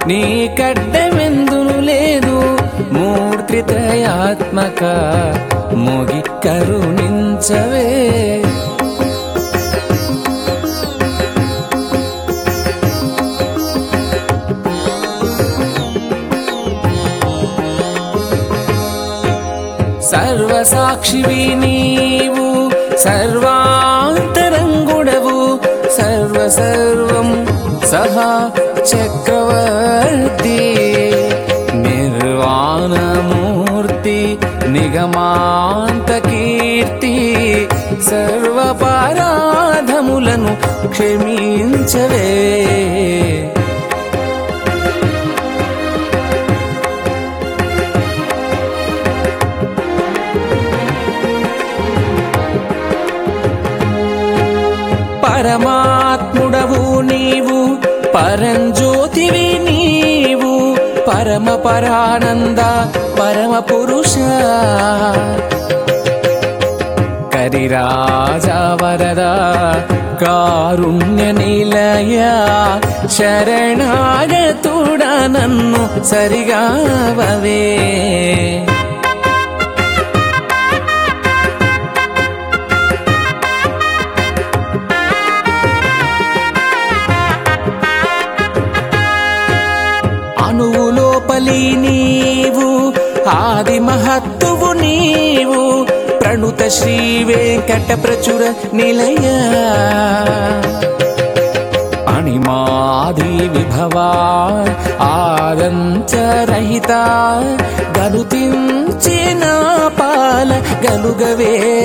నీ కడ్డమెందును లేదు మూర్తిత్రయాత్మక మోగి కరుణించవే సర్వసాక్షివి నీవు సర్వాంతరంగుడవు సర్వ సర్వం సహా చక్రవర్తి నిర్వాణమూర్తి నిగమాంత కీర్తి సర్వపరాధములను క్షమించవే పరమాత్ముడవు నీవు పరంజ్యోతివి నీవు పరమ పరానంద పరమ పురుష కరిరాజా వరద కారుణ్య నిలయ శరణాగతుడ నన్ను సరిగావవే అణువు లోపలి నీవు ఆది మహత్తువు నీవు ప్రణుత శ్రీ వెంకట ప్రచుర నిలయ అణిమాది విభవా ఆదంచరహిత గనుతించిన పాల గలుగవే